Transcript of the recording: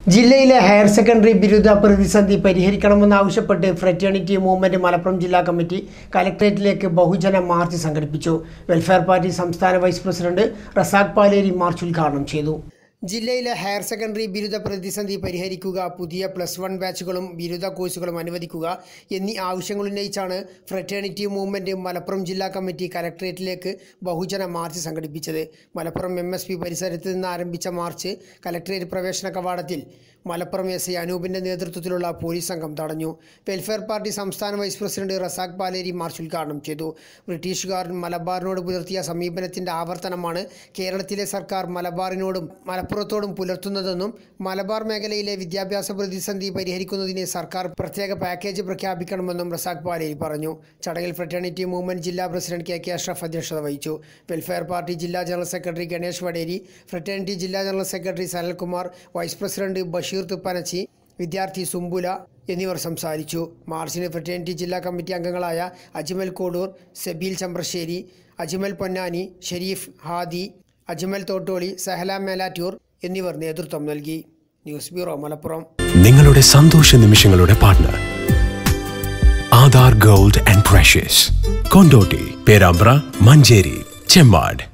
ജില്ലയിലെ higher secondary ബിരുദ പ്രതിസന്ധി പരിഹരിക്കണമെന്നാവശ്യപ്പെട്ട് ഫ്രറ്റേണിറ്റി മൂവ്മെന്റ് മലപ്പുറം ജില്ലാ കമ്മിറ്റി കലക്ട്രേറ്റിലേക്ക് ബഹുജന മാർച്ച് സംഘടിപ്പിച്ചു വെൽഫെയർ പാർട്ടി സംസ്ഥാന vice president Razak Paleri march ഉദ്ഘാടനം ചെയ്തു ജില്ലയിലെ ഹയർ സെക്കൻഡറി ബിരുദ പ്രതിസന്ധി പരിഹരിക്കുക പുതിയ പ്ലസ് വൺ ബാച്ചുകളും ബിരുദ കോഴ്സുകളും അനുവദിക്കുക എന്നീ ആവശ്യങ്ങൾ ഉന്നയിച്ചാണ് ഫ്രറ്റേണിറ്റി മൂവ്മെന്റ് മലപ്പുറം ജില്ലാ കമ്മിറ്റി കലക്ട്രേറ്റിലേക്ക് ബഹുജന മാർച്ച് സംഘടിപ്പിച്ചത് മലപ്പുറം എം എസ് പി പരിസരത്ത് നിന്ന് ആരംഭിച്ച മാർച്ച് കലക്ട്രേറ്റ് പ്രവേശന കവാടത്തിൽ മലപ്പുറം എസ് ഐ അനൂപിന്റെ നേതൃത്വത്തിലുള്ള പോലീസ് സംഘം തടഞ്ഞു വെൽഫെയർ പാർട്ടി സംസ്ഥാന vice president Razak Paleri march ഉദ്ഘാടനം ചെയ്തു ബ്രിട്ടീഷുകാർ മലബാറിനോട് പുലർത്തിയ സമീപനത്തിന്റെ ആവർത്തനമാണ് കേരളത്തിലെ സർക്കാർ മലബാറിനോടും മലപ്പുറത്തോടും പുലർത്തുന്നതെന്നും മലബാർ മേഖലയിലെ വിദ്യാഭ്യാസ പ്രതിസന്ധി പരിഹരിക്കുന്നതിന് സർക്കാർ പ്രത്യേക പാക്കേജ് പ്രഖ്യാപിക്കണമെന്നും റസാഖ് പാലേരി പറഞ്ഞു ചടങ്ങിൽ ഫ്രറ്റേണിറ്റി മൂവ്മെന്റ് ജില്ലാ പ്രസിഡന്റ് കെ കെ അഷ്റഫ് അധ്യക്ഷത വഹിച്ചു വെൽഫെയർ പാർട്ടി ജില്ലാ general secretary Ganesh Vaderi fraternity ജില്ലാ general secretary Sanalkumar vice president Basheer Thuppanachi വിദ്യാർത്ഥി സുംബുല എന്നിവർ സംസാരിച്ചു മാർച്ചിന് ഫ്രറ്റേണിറ്റി ജില്ലാ കമ്മിറ്റി അംഗങ്ങളായ അജ്മൽ കോഡൂർ സെബീൽ ചമ്പ്രശ്ശേരി അജ്മൽ പൊന്നാനി ഷെരീഫ് ഹാദി അജ്മൽ തോട്ടോളി സഹല മേലാറ്റൂർ എന്നിവർ നേതൃത്വം നൽകി ന്യൂസ് ബ്യൂറോ മലപ്പുറം നിങ്ങളുടെ സന്തോഷ നിമിഷങ്ങളുടെ partner Aadhaar gold and precious Kondotty Perambra Manjeri Chemmad